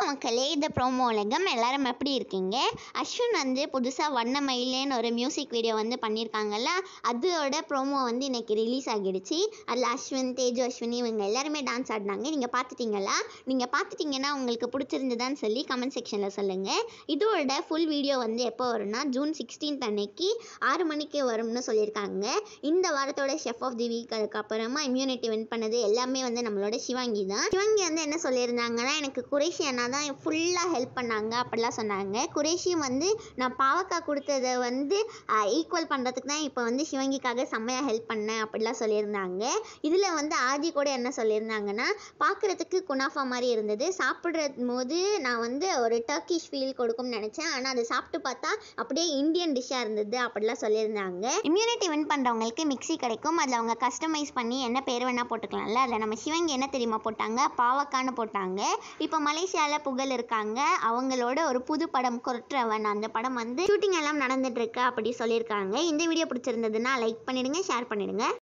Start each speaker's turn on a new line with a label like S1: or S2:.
S1: மக்களே இந்த ப்ரோமோ உலகம் எல்லாரும் எப்படி இருக்கீங்க அஸ்வின் வந்து புதுசாக வண்ண மயிலேன்னு ஒரு மியூசிக் வீடியோ வந்து பண்ணியிருக்காங்கல்ல அதோட ப்ரோமோ வந்து இன்னைக்கு ரிலீஸ் ஆகிடுச்சு அதில் அஸ்வின் தேஜு அஸ்வினி இவங்க எல்லாருமே டான்ஸ் ஆடினாங்க நீங்கள் பார்த்துட்டீங்களா நீங்கள் பார்த்துட்டீங்கன்னா உங்களுக்கு பிடிச்சிருந்துதான்னு சொல்லி கமெண்ட் செக்ஷனில் சொல்லுங்கள் இதோட ஃபுல் வீடியோ வந்து எப்போ வரும்னா ஜூன் சிக்ஸ்டீன்த் அன்னைக்கு ஆறு மணிக்கு வரும்னு சொல்லியிருக்காங்க இந்த வாரத்தோட ஷெஃப் ஆஃப் தி வீக் அதுக்கப்புறமா இம்யூனிட்டி வின் பண்ணது எல்லாமே வந்து நம்மளோட சிவாங்கி தான் சிவாங்கி வந்து என்ன சொல்லியிருந்தாங்கன்னா எனக்கு குரேஷி அண்ணா தான் ஃபுல்லாக ஹெல்ப் பண்ணாங்க அப்படிலாம் சொன்னாங்க குரேஷி வந்து நான் பாவக்காய் கொடுத்ததை வந்து ஈக்குவல் பண்ணுறதுக்கு தான் இப்போ வந்து சிவங்கிக்காக செம்மையாக ஹெல்ப் பண்ணேன் அப்படிலாம் சொல்லியிருந்தாங்க இதில் வந்து ஆதி கூட என்ன சொல்லியிருந்தாங்கன்னா பார்க்குறதுக்கு குனாஃபா மாதிரி இருந்தது சாப்பிட்ற போது நான் வந்து ஒரு டர்க்கிஷ் ஃபீல் கொடுக்கும்னு நினச்சேன் ஆனால் அதை சாப்பிட்டு பார்த்தா அப்படியே இந்தியன் டிஷ்ஷாக இருந்தது அப்படிலாம் சொல்லியிருந்தாங்க இம்யூனிட்டி வின் பண்ணுறவங்களுக்கு மிக்ஸி கிடைக்கும் அதில் அவங்க கஸ்டமைஸ் பண்ணி என்ன பேர் வேணால் போட்டுக்கலாம்ல அதில் நம்ம சிவங்கி என்ன தெரியுமா போட்டாங்க பாவக்கான்னு போட்டாங்க இப்போ மலேசியாவில் புகழ் இருக்காங்க அவங்களோட ஒரு புது படம் கொற்றவன் அந்த படம் வந்து ஷூட்டிங் எல்லாம் நடந்துட்டு இருக்கு அப்படி சொல்லியிருக்காங்க இந்த வீடியோ பிடிச்சிருந்ததுன்னா லைக் பண்ணிடுங்க ஷேர் பண்ணிடுங்க